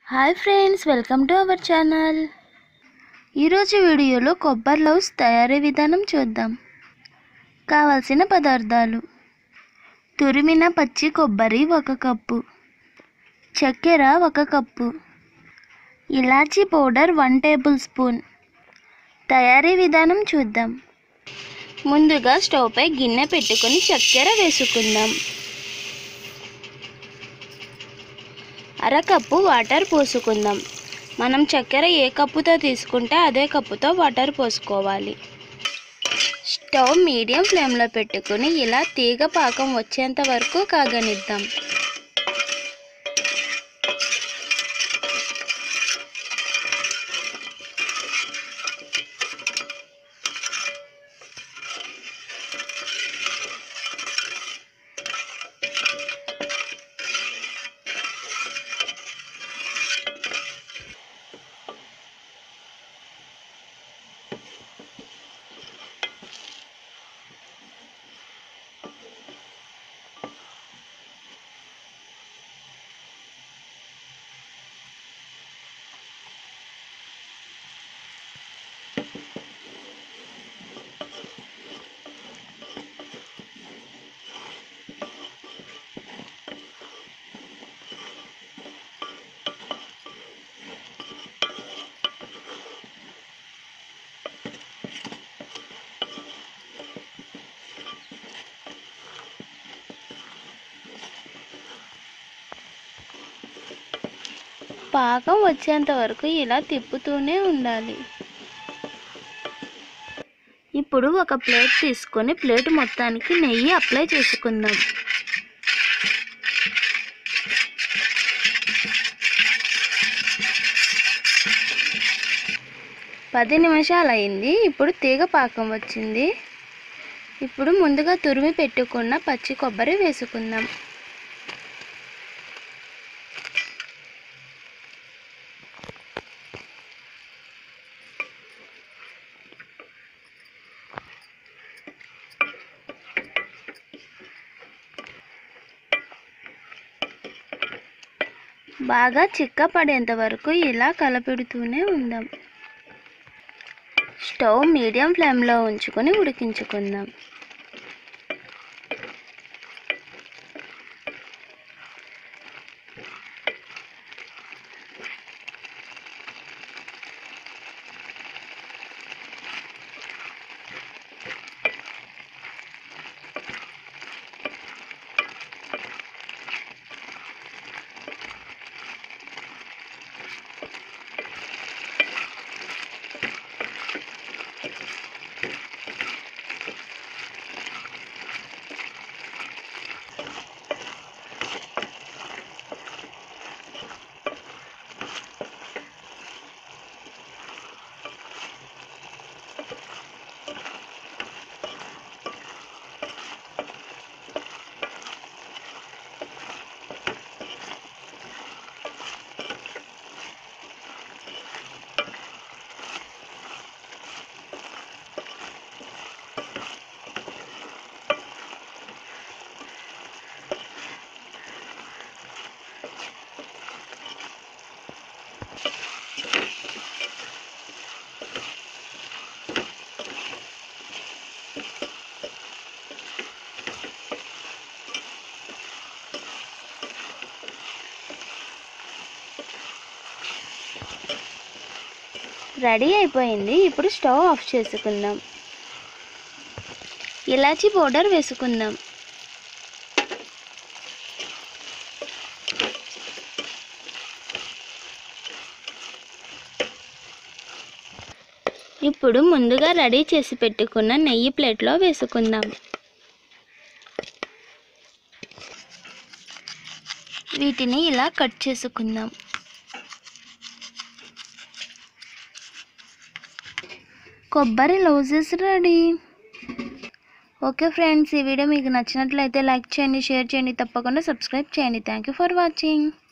hi friends welcome to our channel ఈరోజు వీడియోలో కొబ్బరి లవ్స్ తయారీ విధానం చూద్దాం కావలసిన పదార్థాలు తురిమిన పచ్చి కొబ్బరి ఒక కప్పు చక్కెర ఒక కప్పు ఇలాచీ పౌడర్ వన్ టేబుల్ స్పూన్ తయారీ విధానం చూద్దాం ముందుగా స్టవ్పై గిన్నె పెట్టుకొని చక్కెర వేసుకుందాం అరకప్పు వాటర్ పోసుకుందాం మనం చక్కెర ఏ కప్పుతో తీసుకుంటే అదే కప్పుతో వాటర్ పోసుకోవాలి స్టవ్ మీడియం ఫ్లేమ్లో పెట్టుకుని ఇలా తీగ పాకం వచ్చేంత వరకు కాగనిద్దాం పాకం వచ్చేంత వరకు ఇలా తిప్పుతూనే ఉండాలి ఇప్పుడు ఒక ప్లేట్ తీసుకొని ప్లేట్ మొత్తానికి నెయ్యి అప్లై చేసుకుందాం పది నిమిషాలు అయింది ఇప్పుడు తీగ పాకం వచ్చింది ఇప్పుడు ముందుగా తురిమి పెట్టుకున్న పచ్చి కొబ్బరి వేసుకుందాం బాగా చిక్కపడేంత వరకు ఇలా కలపెడుతూనే ఉందాం స్టవ్ మీడియం ఫ్లేమ్లో ఉంచుకొని ఉడికించుకుందాం రెడీ అయిపోయింది ఇప్పుడు స్టవ్ ఆఫ్ చేసుకుందాం ఇలాచీ పౌడర్ వేసుకుందాం ఇప్పుడు ముందుగా రెడీ చేసి పెట్టుకున్న నెయ్యి ప్లేట్లో వేసుకుందాం వీటిని ఇలా కట్ చేసుకుందాం కొబ్బరి లౌజెస్ రెడీ ఓకే ఫ్రెండ్స్ ఈ వీడియో మీకు నచ్చినట్లయితే లైక్ చేయండి షేర్ చేయండి తప్పకుండా సబ్స్క్రైబ్ చేయండి థ్యాంక్ యూ ఫర్ వాచింగ్